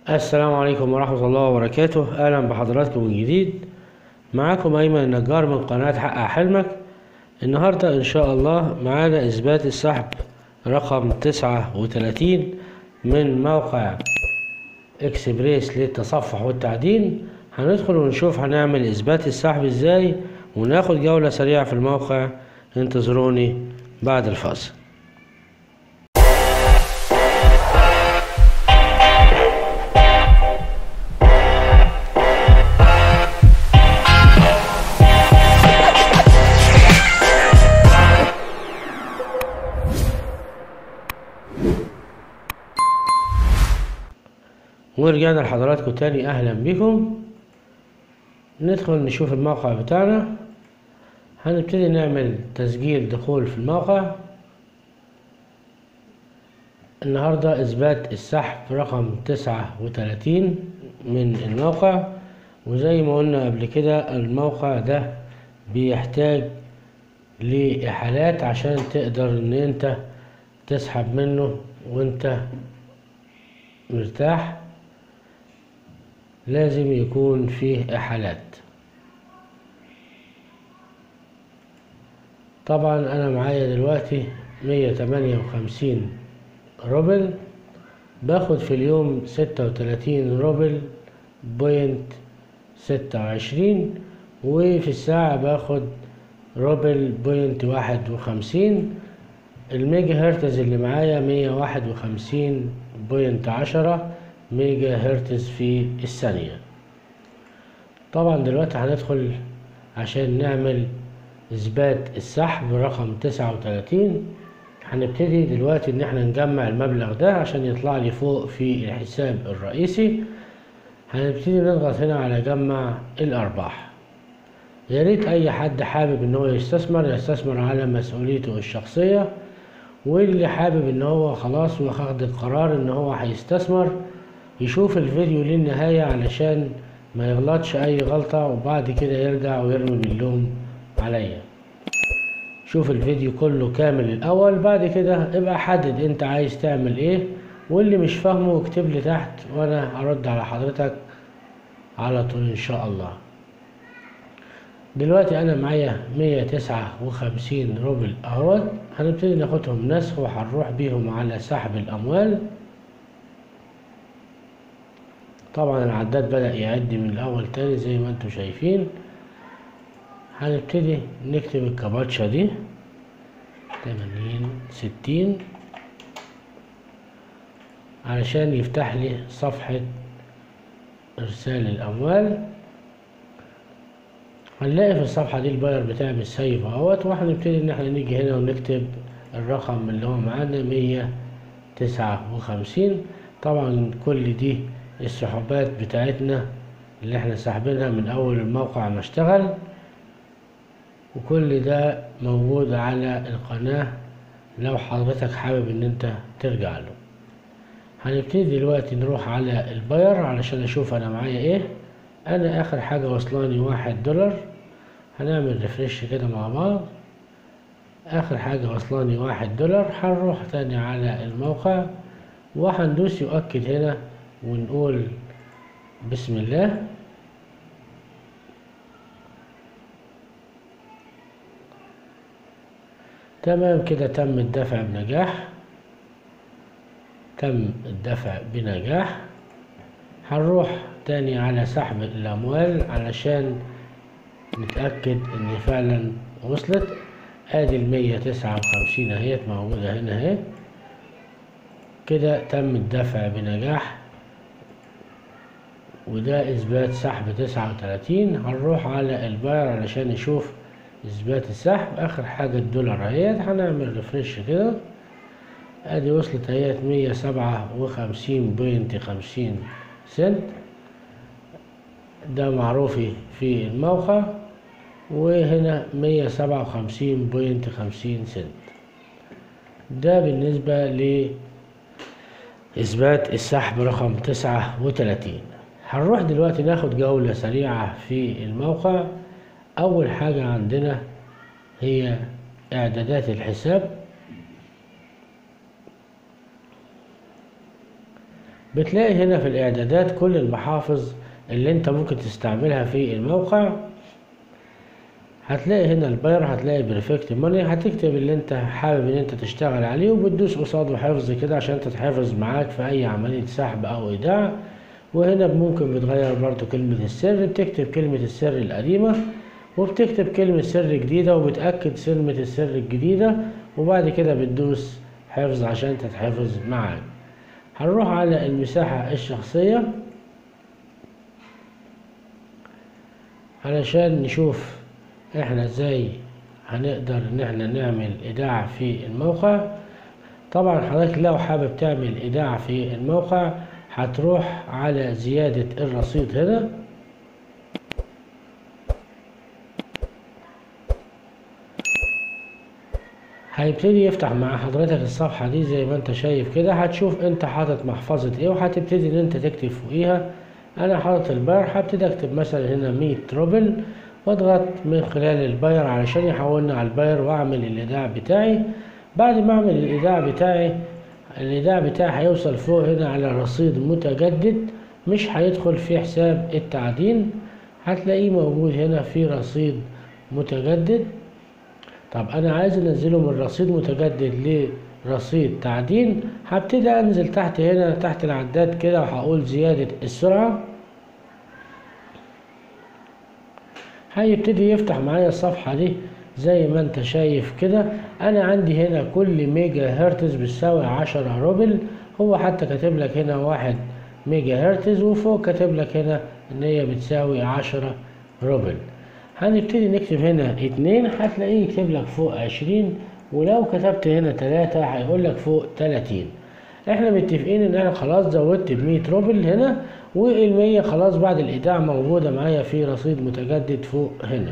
السلام عليكم ورحمة الله وبركاته أهلا بحضراتكم من جديد معاكم أيمن النجار من قناة حقق حلمك النهاردة إن شاء الله معانا إثبات السحب رقم تسعة وتلاتين من موقع إكسبريس للتصفح والتعدين هندخل ونشوف هنعمل إثبات السحب إزاي وناخد جولة سريعة في الموقع انتظروني بعد الفاصل ورجعنا لحضراتكم تاني اهلا بكم ندخل نشوف الموقع بتاعنا هنبتدي نعمل تسجيل دخول في الموقع النهاردة اثبات السحب رقم تسعة وتلاتين من الموقع وزي ما قلنا قبل كده الموقع ده بيحتاج لإحالات عشان تقدر ان انت تسحب منه وانت مرتاح لازم يكون فيه إحالات طبعا أنا معايا دلوقتي مية تمانية وخمسين روبل باخد في اليوم ستة وتلاتين روبل بوينت ستة وعشرين وفي الساعة باخد روبل بوينت واحد وخمسين الميجا هرتز اللي معايا مية واحد وخمسين بوينت عشرة ميجا هرتز في الثانية طبعا دلوقتي هندخل عشان نعمل اثبات السحب رقم تسعة وتلاتين هنبتدي دلوقتي ان احنا نجمع المبلغ ده عشان يطلع لي فوق في الحساب الرئيسي هنبتدي نضغط هنا على جمع الارباح يا ريت اي حد حابب ان هو يستثمر يستثمر على مسؤوليته الشخصية واللي حابب ان هو خلاص واخد القرار ان هو هيستثمر يشوف الفيديو للنهاية علشان ما يغلطش اي غلطة وبعد كده يرجع ويرمي باللوم عليا شوف الفيديو كله كامل الاول بعد كده ابقى حدد انت عايز تعمل ايه واللي مش فاهمه اكتب لي تحت وانا هرد على حضرتك على طول ان شاء الله دلوقتي انا معايا مية تسعة وخمسين روبل اهوت هنبتدي ناخدهم نسخ وهنروح بيهم على سحب الاموال طبعا العداد بدأ يعد من الأول تاني زي ما انتم شايفين هنبتدي نكتب الكباتشة دي تمانين ستين علشان يفتح لي صفحة إرسال الأموال هنلاقي في الصفحة دي الباير بتاعي مش سايب اهوت وهنبتدي إن احنا نيجي هنا ونكتب الرقم اللي هو معانا مية تسعة وخمسين طبعا كل دي السحوبات بتاعتنا اللي احنا ساحبينها من اول الموقع ما اشتغل وكل ده موجود على القناة لو حضرتك حابب ان انت ترجع له هنبتدي دلوقتي نروح على الباير علشان اشوف انا معايا ايه انا اخر حاجة وصلاني واحد دولار هنعمل ريفرش كده مع بعض اخر حاجة وصلاني واحد دولار هنروح تاني على الموقع وهندوس يؤكد هنا ونقول بسم الله تمام كده تم الدفع بنجاح تم الدفع بنجاح هنروح تاني على سحب الأموال علشان نتأكد إن فعلا وصلت ادي المية تسعة وخمسين اهيت موجودة هنا اهي كده تم الدفع بنجاح وده اثبات سحب تسعة وتلاتين هنروح على الباير علشان نشوف اثبات السحب اخر حاجة الدولار اهيت هنعمل ريفرش كده ادي وصلت اهيت مية سبعة وخمسين بوينت خمسين سنت ده معروفي في الموقع وهنا مية سبعة وخمسين بوينت خمسين سنت ده بالنسبة لإثبات السحب رقم تسعة وتلاتين هنروح دلوقتي ناخد جولة سريعة في الموقع أول حاجة عندنا هي إعدادات الحساب بتلاقي هنا في الاعدادات كل المحافظ اللي انت ممكن تستعملها في الموقع هتلاقي هنا الباير هتلاقي بريفكت ماني هتكتب اللي انت حابب ان انت تشتغل عليه وبتدوس قصاده حفظ كده عشان تتحفظ معاك في اي عملية سحب او ايداع وهنا ممكن بتغير برضو كلمة السر بتكتب كلمة السر القديمة وبتكتب كلمة سر جديدة وبتأكد كلمة السر الجديدة وبعد كده بتدوس حفظ عشان تتحفظ معاك هنروح على المساحة الشخصية علشان نشوف احنا ازاي هنقدر ان احنا نعمل ايداع في الموقع طبعا حضرتك لو حابب تعمل ايداع في الموقع هتروح على زيادة الرصيد هنا هيبتدي يفتح مع حضرتك الصفحة دي زي ما انت شايف كده هتشوف انت حاطط محفظة ايه وهتبتدي ان انت تكتب فوقيها انا حاطط الباير هبتدي اكتب مثلا هنا 100 روبل واضغط من خلال الباير علشان يحولني على الباير واعمل الايداع بتاعي بعد ما اعمل الايداع بتاعي الايداع بتاعي هيوصل فوق هنا على رصيد متجدد مش هيدخل في حساب التعدين هتلاقيه موجود هنا في رصيد متجدد طب انا عايز انزله من رصيد متجدد لرصيد تعدين هبتدي انزل تحت هنا تحت العداد كده وهقول زيادة السرعة هيبتدي يفتح معايا الصفحة دي زي ما انت شايف كده انا عندي هنا كل ميجا هرتز بتساوي عشرة روبل هو حتى كاتب لك هنا واحد ميجا هرتز وفوق كاتب لك هنا ان هي بتساوي عشرة روبل هنبتدي نكتب هنا اتنين هتلاقيه يكتب لك فوق عشرين ولو كتبت هنا تلاتة هيقول لك فوق تلاتين احنا متفقين ان انا خلاص زودت بمية روبل هنا والمية خلاص بعد الايداع موجودة معايا في رصيد متجدد فوق هنا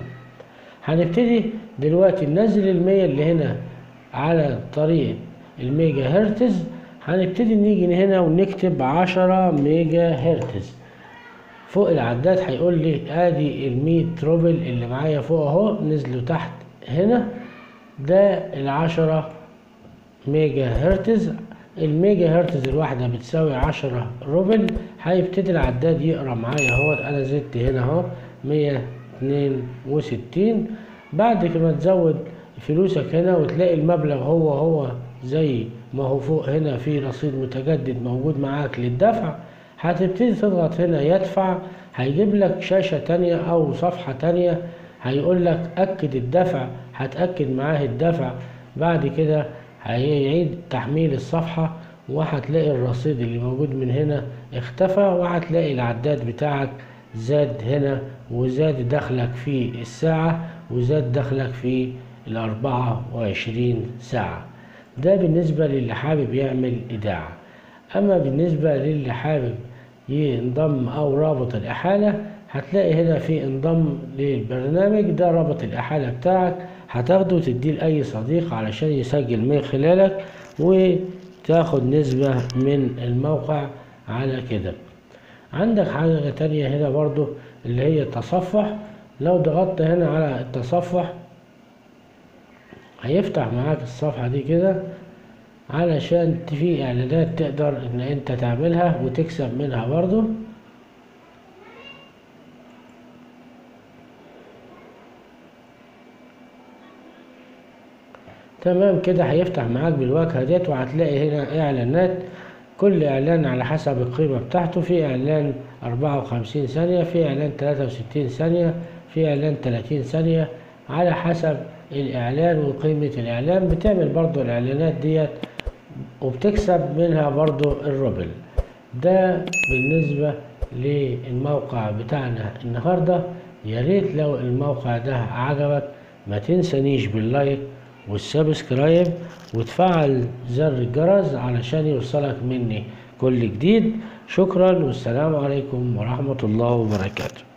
هنبتدي دلوقتي ننزل المية اللي هنا على طريقة الميجا هرتز هنبتدي نيجي هنا ونكتب عشرة ميجا هرتز فوق العداد هيقول لي ادي المية روبل اللي معايا فوق اهو نزلوا تحت هنا ده العشرة ميجا هرتز الميجا هرتز الواحدة بتساوي عشرة روبل هيبتدي العداد يقرا معايا اهوت انا زدت هنا اهو مية اتنين وستين بعد كده تزود فلوسك هنا وتلاقي المبلغ هو هو زي ما هو فوق هنا في رصيد متجدد موجود معاك للدفع هتبتدي تضغط هنا يدفع هيجيب لك شاشة تانية أو صفحة تانية هيقول لك أكد الدفع هتأكد معاه الدفع بعد كده هيعيد تحميل الصفحة وهتلاقي الرصيد اللي موجود من هنا اختفى وهتلاقي العداد بتاعك زاد هنا وزاد دخلك في الساعة وزاد دخلك في الأربعة وعشرين ساعة ده بالنسبة للي حابب يعمل إيداع أما بالنسبة للي حابب ينضم أو رابط الإحالة هتلاقي هنا في انضم للبرنامج ده رابط الإحالة بتاعك هتاخده وتديه لأي صديق علشان يسجل من خلالك وتاخد نسبة من الموقع على كده عندك حاجة تانية هنا برضو اللي هي التصفح لو ضغطت هنا على التصفح هيفتح معاك الصفحة دي كده علشان في اعلانات تقدر ان انت تعملها وتكسب منها برضو تمام كده هيفتح معاك بالواجهة ديت وهتلاقي هنا اعلانات كل اعلان على حسب القيمة بتاعته في اعلان اربعة وخمسين ثانية في اعلان تلاتة وستين ثانية في اعلان تلاتين ثانية على حسب الاعلان وقيمة الاعلان بتعمل برضو الاعلانات ديت وبتكسب منها برضو الروبل ده بالنسبة للموقع بتاعنا النهاردة يا ريت لو الموقع ده عجبك ما تنسانيش باللايك والسبسكرايب وتفعل زر الجرس علشان يوصلك مني كل جديد شكرا والسلام عليكم ورحمة الله وبركاته